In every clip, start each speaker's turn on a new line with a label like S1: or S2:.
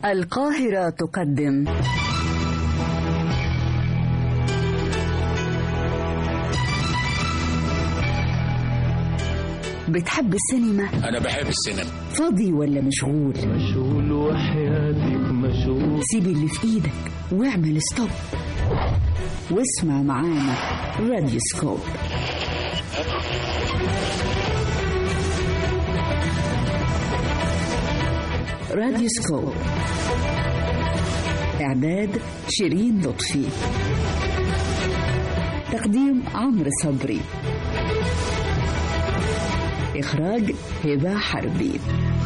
S1: القاهرة تقدم بتحب السينما؟
S2: أنا بحب السينما
S1: فاضي ولا مشغول؟
S3: مشغول وحياتك مشغول
S1: سيب اللي في ايدك واعمل ستوب واسمع معانا راديو سكوب راديو سكوب إعداد شيرين لطفي تقديم عمرو صبري إخراج هبة حربي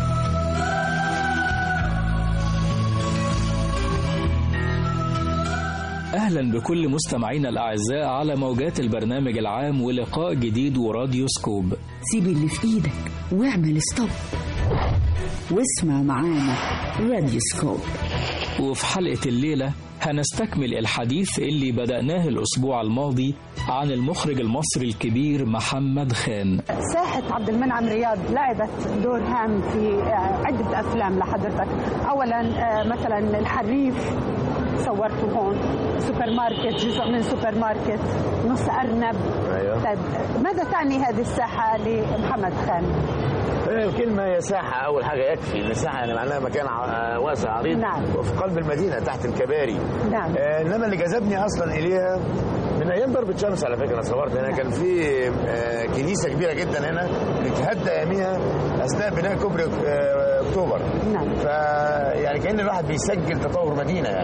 S4: أهلا بكل مستمعينا الأعزاء على موجات البرنامج العام ولقاء جديد وراديو سكوب
S1: سيب اللي في ايدك واعمل ستوب واسمع معانا راديو سكوب
S4: وفي حلقة الليلة هنستكمل الحديث اللي بدأناه الأسبوع الماضي عن المخرج المصري الكبير محمد خان
S5: ساحة عبد المنعم رياض لعبت دور هام في آه، عدة أفلام لحضرتك أولا آه، مثلا الحريف صورته هون سوبر ماركت جزء من سوبر ماركت نص أرنب
S6: أيوة.
S5: طيب ماذا تعني هذه الساحة لمحمد خان؟
S6: الكلمة هي ساحة أول حاجة يكفي إن ساحة يعني معناها مكان ع- واسع عريض
S5: نعم.
S6: وفي قلب المدينة تحت الكباري
S5: نعم
S6: آه، إنما اللي جذبني أصلا إليها من أيام ضربة شمس على فكرة أنا صورت هنا كان في آه، كنيسة كبيرة جدا هنا اتهدى أياميها أثناء بناء كوبري آه، أكتوبر
S5: نعم
S6: ف يعني كأن الواحد بيسجل تطور مدينة يعني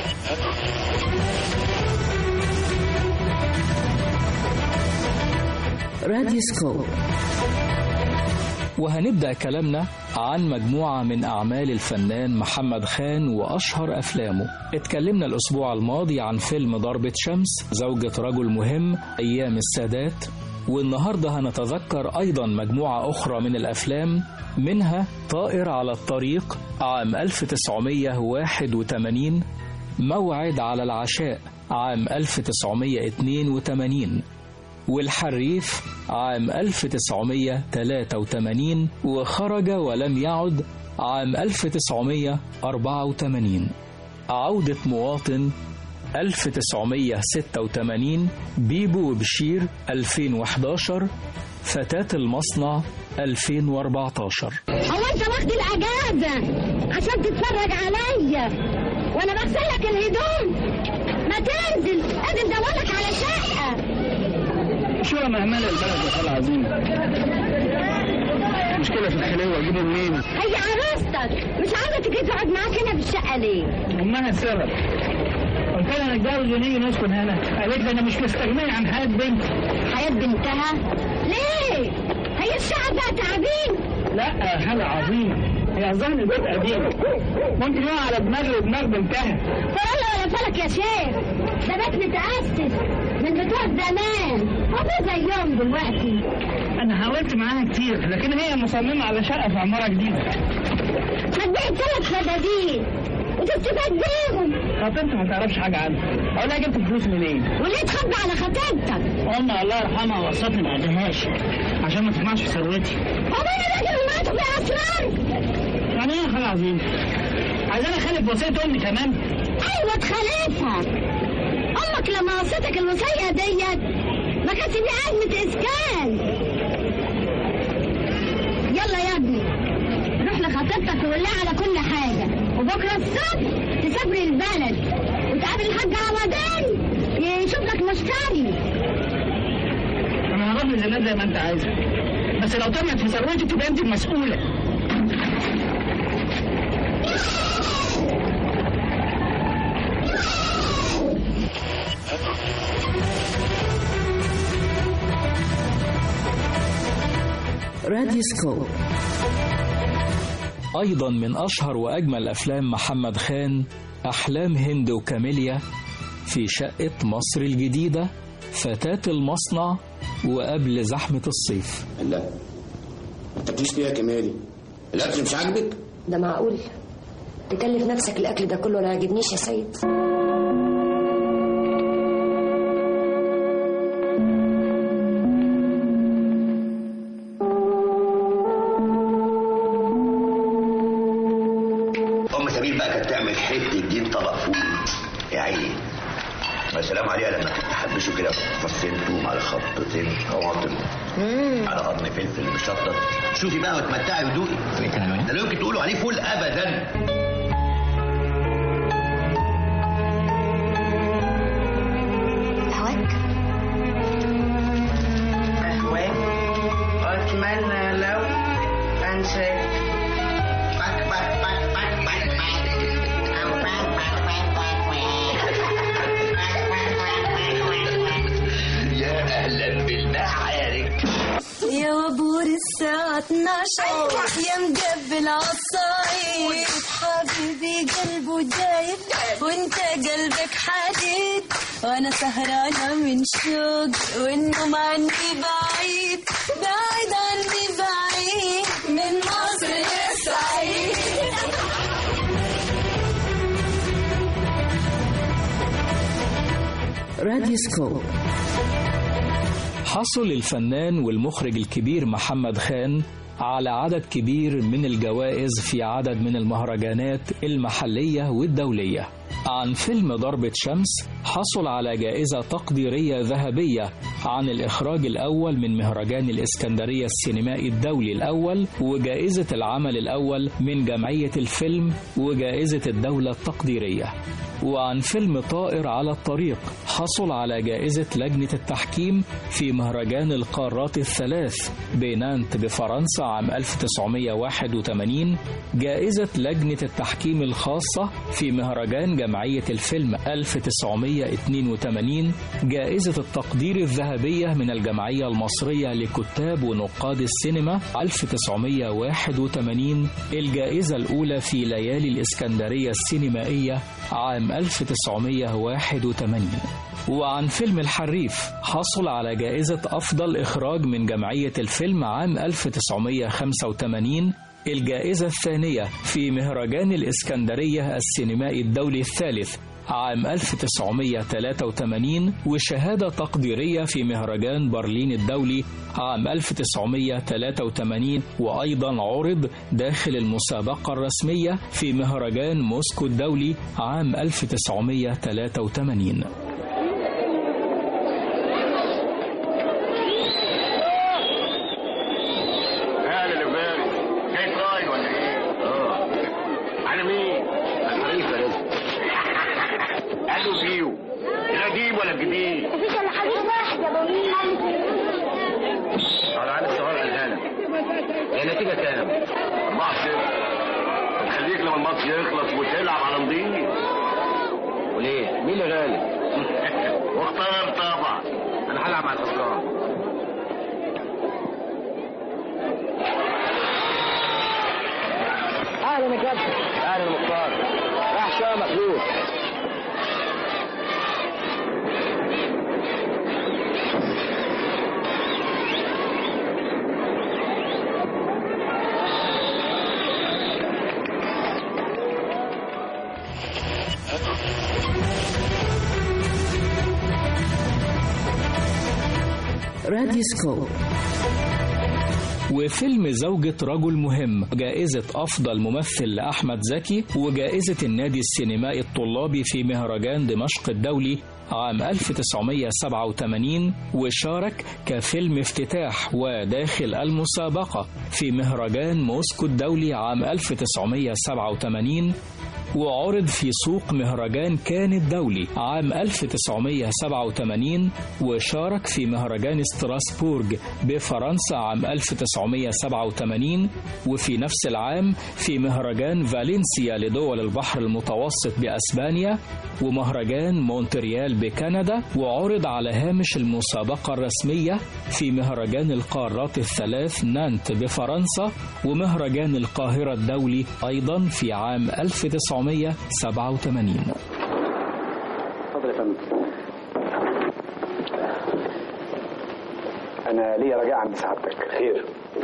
S1: راديو سكوب
S4: وهنبدأ كلامنا عن مجموعة من أعمال الفنان محمد خان وأشهر أفلامه اتكلمنا الأسبوع الماضي عن فيلم ضربة شمس زوجة رجل مهم أيام السادات والنهاردة هنتذكر أيضا مجموعة أخرى من الأفلام منها طائر على الطريق عام 1981 موعد على العشاء عام 1982 والحريف عام 1983 وخرج ولم يعد عام 1984 عودة مواطن 1986 بيبو وبشير 2011 فتاة المصنع 2014
S7: هو انت واخد الاجازه عشان تتفرج عليا وانا بغسل لك الهدوم ما تنزل ادي ندور لك على شقه
S3: شو مهملة البلد يا خالة عظيم مشكلة في الخلية اجيبه منين؟
S7: هي عروستك مش عاوزه تيجي تقعد معاك هنا في الشقه ليه
S3: امها السبب قلت لها نتجوز ونيجي نسكن هنا قالت لي انا مش مستغنية عن حياة بنتي
S7: حياه بنتها ليه هي الشقه بقى تعبين
S3: لا حاجة عظيمة هي أظن بيت قديم ممكن يقع على دماغي ودماغ بنتها
S7: فلا ولا فلك يا شيخ ده بيت متأسس من بتوع زمان هو زيهم دلوقتي
S3: أنا حاولت معاها كتير لكن هي مصممة على شقة في عمارة جديدة
S7: هتبيع ثلاث فدادين وتستفاد بيهم
S3: خطيبتي ما تعرفش حاجة عنها أقول لها جبت فلوس منين؟
S7: وليه تخبي على خطيبتك
S3: أمي الله يرحمها وصتني ما ادهاش عشان ما تسمعش في ثروتي
S7: هو انا راجل ومراته في اسرار
S3: يعني ايه يا خالة عظيم؟ عايزاني اخالف وصية امي كمان؟
S7: ايوه تخالفها امك لما وصيتك الوصيه ديت ما كانش في ازمه اسكان يلا يا ابني روح لخطيبتك وقول لها على كل حاجه وبكره الصبح تسافري البلد وتقابل الحاج عوضان يشوف لك مشتري
S3: انا هروح للزمان زي ما انت عايزة بس لو طمعت في ثروتي تبقى انت المسؤولة
S1: راديو سكوب
S4: أيضا من أشهر وأجمل أفلام محمد خان أحلام هند وكاميليا في شقة مصر الجديدة فتاة المصنع وقبل زحمة الصيف
S2: لا ما تاكليش ليه يا كمالي الاكل مش عاجبك
S8: ده معقول تكلف نفسك الاكل ده كله لا يعجبنيش يا سيد
S9: ام سمير بقى بقى تعمل حته دين طبق فول يا عيني يا سلام عليها لما تحبشوا كده فصين توم على خطتين طماطم على قرن فلفل مشطط شوفي بقى وتمتعي ودوقي ده لا يمكن تقولوا عليه فول ابدا
S7: هواك
S10: أهواك وأتمنى لو أنساك بك بك بك بك بك بك أو بك بك بك بك
S9: يا اهلا بالمعارك
S11: يا وبور الساعة 12 يا مقبل عالصعيد حبيبي قلبه دايب وانت قلبك حديد وانا سهرانة من شوق والنوم عني بعيد بعيد عني بعيد من مصر يا سعيد
S1: راديوسكوب
S4: حصل الفنان والمخرج الكبير محمد خان على عدد كبير من الجوائز في عدد من المهرجانات المحلية والدولية عن فيلم ضربة شمس حصل على جائزة تقديرية ذهبية عن الإخراج الأول من مهرجان الإسكندرية السينمائي الدولي الأول وجائزة العمل الأول من جمعية الفيلم وجائزة الدولة التقديرية وعن فيلم طائر على الطريق حصل على جائزة لجنة التحكيم في مهرجان القارات الثلاث بنانت بفرنسا عام 1981 جائزة لجنة التحكيم الخاصة في مهرجان جمعية الفيلم 1982 جائزة التقدير الذهبية من الجمعية المصرية لكتاب ونقاد السينما 1981 الجائزة الأولى في ليالي الإسكندرية السينمائية عام 1981 وعن فيلم الحريف حصل على جائزة أفضل إخراج من جمعية الفيلم عام 1985 الجائزة الثانية في مهرجان الإسكندرية السينمائي الدولي الثالث عام 1983 وشهادة تقديرية في مهرجان برلين الدولي عام 1983 وأيضا عرض داخل المسابقة الرسمية في مهرجان موسكو الدولي عام 1983
S6: اهلا يا فارس جاي فراي ولا ايه؟ اه على مين؟ الحريف يا رزق قالوا فيو القديم ولا الجديد؟
S7: مفيش الا حاجة واحدة يا بابا
S6: على عدد السهر الهانة هي النتيجة كام؟ 4 0 خليك لما الماتش يخلص وتلعب على نضيف وليه؟ مين اللي غالب؟ واختار طبعا انا هلعب مع الخسران
S3: اهلا يا كابتن
S6: اهلا يا مختار راح شويه مخلوق
S1: راديوسكوب
S4: وفيلم زوجة رجل مهم جائزة أفضل ممثل لأحمد زكي وجائزة النادي السينمائي الطلابي في مهرجان دمشق الدولي عام 1987 وشارك كفيلم افتتاح وداخل المسابقة في مهرجان موسكو الدولي عام 1987 وعرض في سوق مهرجان كان الدولي عام 1987 وشارك في مهرجان ستراسبورغ بفرنسا عام 1987 وفي نفس العام في مهرجان فالنسيا لدول البحر المتوسط بأسبانيا ومهرجان مونتريال بكندا وعرض على هامش المسابقة الرسمية في مهرجان القارات الثلاث نانت بفرنسا ومهرجان القاهرة الدولي أيضا في عام 1987
S12: اتفضل يا فندم انا ليا رجاء عند سعادتك خير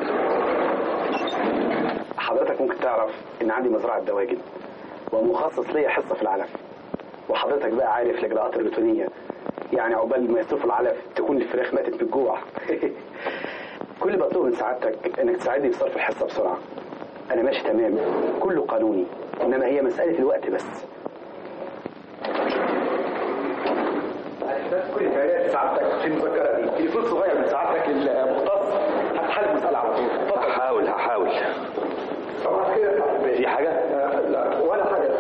S12: حضرتك ممكن تعرف ان عندي مزرعه دواجن ومخصص ليا حصه في العلف وحضرتك بقى عارف الاجراءات الروتينيه يعني عقبال ما يصرفوا العلف تكون الفراخ ماتت بالجوع كل اللي بطلبه من سعادتك انك تساعدني في صرف الحصه بسرعه انا ماشي تمام كله قانوني انما هي مساله الوقت بس كل بيانات سعادتك في المذكره دي تليفون صغير من سعادتك المختص هتحل المساله على طول اتفضل
S6: هحاول هحاول
S12: طبعا كده
S6: في حاجه؟
S12: آه، لا ولا حاجه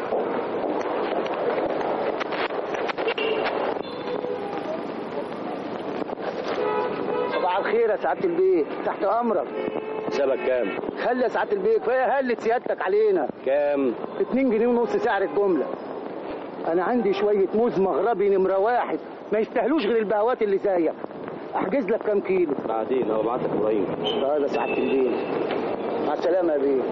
S13: صباح الخير يا سعاده البيت تحت امرك
S6: حسابك كام؟
S13: خلي يا سعاده البيت فهي هلت سيادتك علينا
S6: كام؟
S13: 2 جنيه ونص سعر الجمله انا عندي شويه موز مغربي نمره واحد ما يستاهلوش غير البهوات اللي زيك احجز لك كام كيلو
S6: بعدين هو بعتك ابراهيم
S13: طيب يا سعاده البيت مع السلامه يا بيه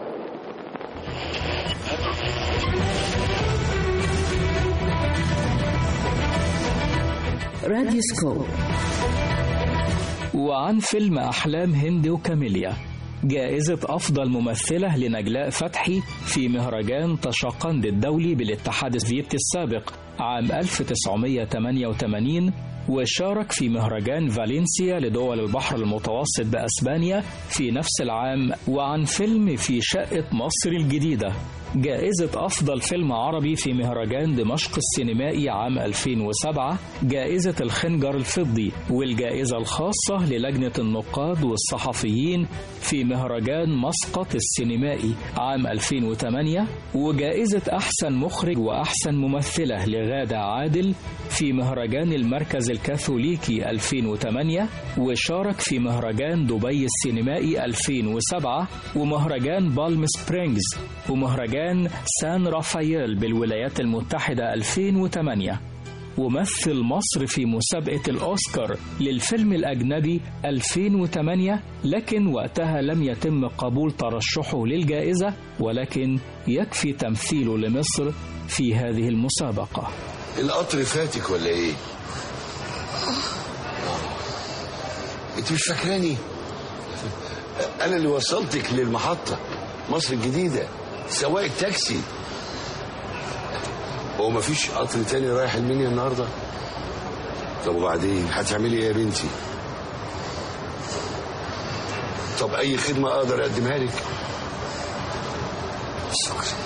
S1: راديوسكوب
S4: وعن فيلم أحلام هند وكاميليا جائزة أفضل ممثلة لنجلاء فتحي في مهرجان تشقند الدولي بالاتحاد السوفيتي السابق عام 1988 وشارك في مهرجان فالنسيا لدول البحر المتوسط بأسبانيا في نفس العام وعن فيلم في شقة مصر الجديدة جائزة أفضل فيلم عربي في مهرجان دمشق السينمائي عام 2007 جائزة الخنجر الفضي والجائزة الخاصة للجنة النقاد والصحفيين في مهرجان مسقط السينمائي عام 2008 وجائزة أحسن مخرج وأحسن ممثلة لغادة عادل في مهرجان المركز الكاثوليكي 2008 وشارك في مهرجان دبي السينمائي 2007 ومهرجان بالم سبرينجز ومهرجان سان رافاييل بالولايات المتحدة 2008 ومثل مصر في مسابقة الأوسكار للفيلم الأجنبي 2008 لكن وقتها لم يتم قبول ترشحه للجائزة ولكن يكفي تمثيله لمصر في هذه المسابقة
S14: القطر فاتك ولا ايه؟ انت مش فاكراني؟ انا اللي وصلتك للمحطة مصر الجديدة سواق التاكسي هو مفيش قطر تاني رايح المنيا النهارده؟ طب وبعدين هتعملي ايه يا بنتي؟ طب اي خدمة اقدر اقدمها لك؟
S15: شكرا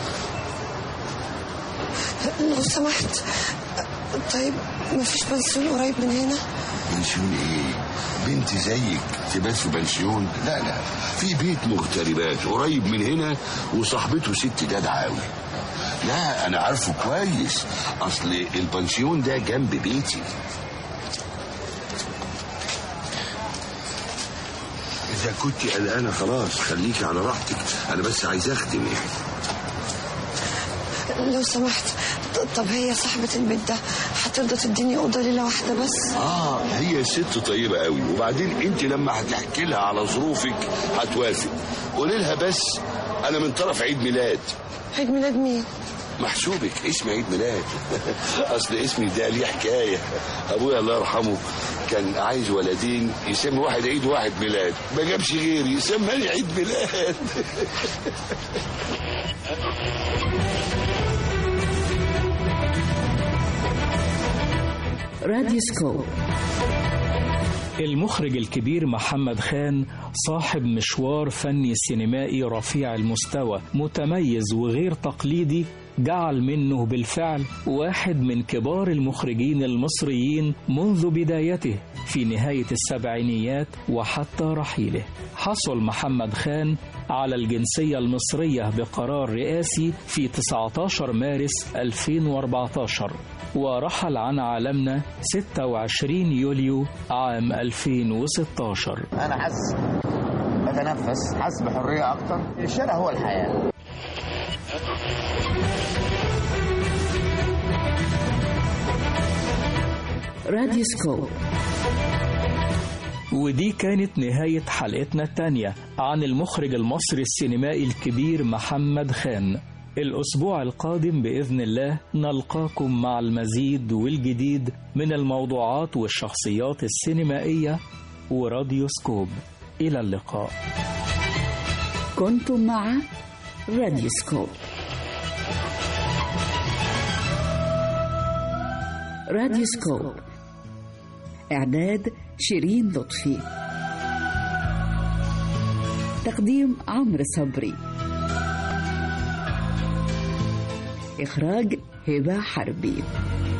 S15: لو سمحت طيب مفيش بنسيون قريب من هنا
S14: بنسيون ايه؟ بنت زيك تبات في بنسيون؟ لا لا في بيت مغتربات قريب من هنا وصاحبته ست جدعة قوي لا انا عارفه كويس اصل البنسيون ده جنب بيتي اذا كنت قلقانه خلاص خليكي على راحتك انا بس عايز اختم يعني
S15: لو سمحت ط- طب هي صاحبة البيت ده هترضى تديني أوضة ليلة واحدة بس
S14: اه هي ست طيبه قوي وبعدين انت لما هتحكي لها على ظروفك هتوافق قولي لها بس انا من طرف عيد ميلاد
S15: عيد ميلاد مين؟
S14: محسوبك اسم عيد ميلاد اصل اسمي ده ليه حكايه ابويا الله يرحمه كان عايز ولدين يسمي واحد عيد واحد ميلاد ما جابش غيري سماني عيد ميلاد
S1: راديوسكوب
S4: المخرج الكبير محمد خان صاحب مشوار فني سينمائي رفيع المستوى متميز وغير تقليدي جعل منه بالفعل واحد من كبار المخرجين المصريين منذ بدايته في نهاية السبعينيات وحتى رحيله حصل محمد خان على الجنسية المصرية بقرار رئاسي في 19 مارس 2014 ورحل عن عالمنا 26 يوليو عام 2016
S16: انا حاسس بتنفس حاسس بحريه اكتر الشارع هو الحياه
S1: راديوسكوب
S4: ودي كانت نهاية حلقتنا الثانية عن المخرج المصري السينمائي الكبير محمد خان الأسبوع القادم بإذن الله نلقاكم مع المزيد والجديد من الموضوعات والشخصيات السينمائية وراديو سكوب إلى اللقاء
S1: كنتم مع راديوسكوب راديوسكوب إعداد شيرين لطفي تقديم عمرو صبري إخراج هبة حربي